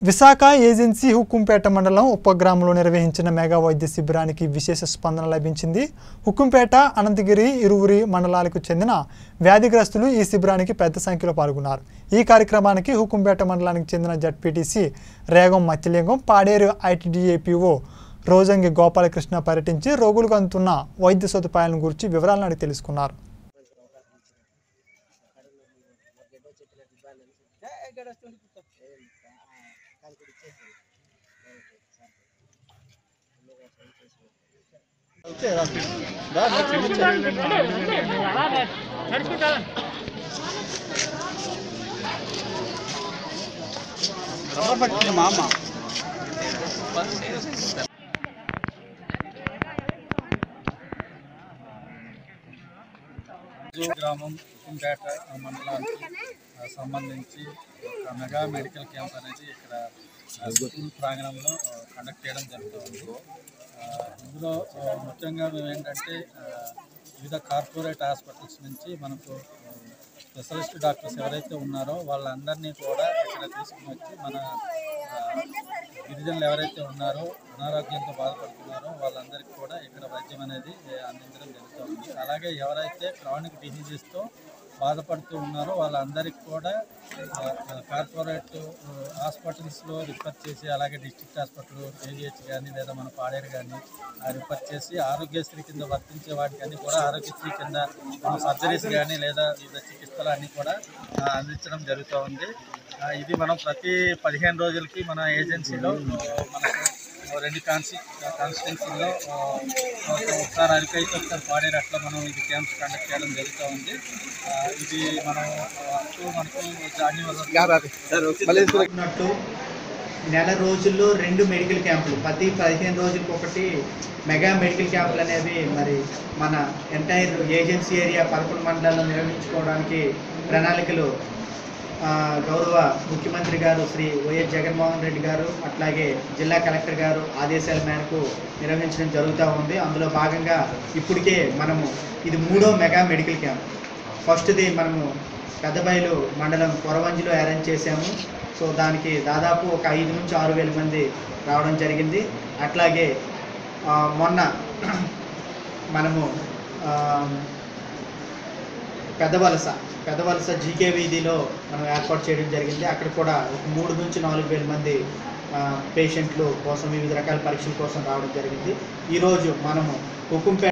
Visakha agency Hukumpeta మండలం ఉపగ్రామంలో నిర్వహించిన mega వైద్య శిబిరానికి విశేష స్పందన లభించింది హుక్కుంపేట అనంతగిరి ఇరువురి మండలాలకు చెందిన వ్యాధిగ్రస్తులు ఈ శిబిరానికి పెద్ద సంఖ్యలో పాల్గొన్నారు ఈ కార్యక్రమానికి హుక్కుంపేట మండలానికి చెందిన జడ్పీటీసీ రేగం మత్స్యలింగం పాడేరు ఐటీడీఏపీఓ రోజంగి గోపాలకృష్ణ పర్యటించి రోగులకు అందుతున్న వైద్య సదుపాయాలను గురించి వివరాలను అడిగి తెలుసుకున్నారు మామ జూ గ్రామం కుంపేట మండలానికి ఆ, సంబంధించి ఒక మెగా మెడికల్ క్యాంప్ అనేది ఇక్కడ ఆ, స్కూల్ ప్రాంగణంలో ఆ, కండక్ట్ చేయడం జరుగుతుంది ఆ, ఇందులో ఆ, ముఖ్యంగా మేము ఏంటంటే ఆ, వివిధ కార్పొరేట్ హాస్పిటల్స్ నుంచి మనకు ఆ, స్పెషలిస్ట్ డాక్టర్స్ ఎవరైతే ఉన్నారో వాళ్ళందరినీ కూడా ఇక్కడ తీసుకుని వచ్చి మన ఆ, గిరిజనులు ఎవరైతే ఉన్నారో అనారోగ్యంతో బాధపడుతున్నారో వాళ్ళందరికీ కూడా ఇక్కడ వైద్యం అనేది ఏ, అందించడం జరుగుతుంది అలాగే ఎవరైతే క్రానిక్ డిసీజెస్తో బాధపడుతూ ఉన్నారో వాళ్ళందరికీ కూడా ఆ, ఆ, కార్పొరేట్ ఆ, హాస్పిటల్స్లో రిఫర్ చేసి అలాగే డిస్ట్రిక్ట్ హాస్పిటల్ ఏజిహెచ్ కానీ లేదా మన పాడేరు కానీ రిఫర్ చేసి ఆరోగ్యశ్రీ కింద వర్తించే వాటికన్నీ కూడా ఆరోగ్యశ్రీ కింద మన సర్జరీస్ కానీ లేదా వివిధ చికిత్సలు అన్నీ కూడా ఆ, అందించడం జరుగుతూ ఉంది ఆ, ఇది మనం ప్రతి పదిహేను రోజులకి మన ఏజెన్సీలో ఆ, మనకు రెండు కాన్స్టి కాన్స్టిట్యున్సీలో ఒకసారి అరికైతే ఒకసారి పాడేరు అట్లా మనం ఇది క్యాంప్స్ కండక్ట్ చేయడం జరుగుతూ ఉంది ఆ, ఇది మనం అప్పుడు మనకు జాన్యువల్ ఉన్నట్టు నెల రోజుల్లో రెండు మెడికల్ క్యాంపులు ప్రతి పదిహేను రోజులకు ఒకటి మెగా మెడికల్ క్యాంపులు అనేవి మరి మన ఎంటైర్ ఏజెన్సీ ఏరియా పదకొండు మండలాల్లో నిర్వహించుకోవడానికి ప్రణాళికలు ఆ, గౌరవ ముఖ్యమంత్రి గారు శ్రీ వైఎస్ జగన్మోహన్ రెడ్డి గారు అట్లాగే జిల్లా కలెక్టర్ గారు ఆదేశాల మేరకు నిర్వహించడం జరుగుతూ ఉంది అందులో భాగంగా ఇప్పటికే మనము ఇది మూడో మెగా మెడికల్ క్యాంప్ ఫస్ట్ది మనము పెద్దబయలు మండలం కొరవంజిలో అరేంజ్ చేశాము సో దానికి దాదాపు ఒక ఐదు నుంచి ఆరు వేల మంది రావడం జరిగింది అట్లాగే ఆ, మొన్న మనము ఆ, పెద్దవలస పెద్దవలస జీకే వీధిలో మనం ఏర్పాటు చేయడం జరిగింది అక్కడ కూడా ఒక మూడు నుంచి నాలుగు వేల మంది ఆ, పేషెంట్లు కోసం వివిధ రకాల పరీక్షల కోసం రావడం జరిగింది ఈరోజు మనము హుకుంపేట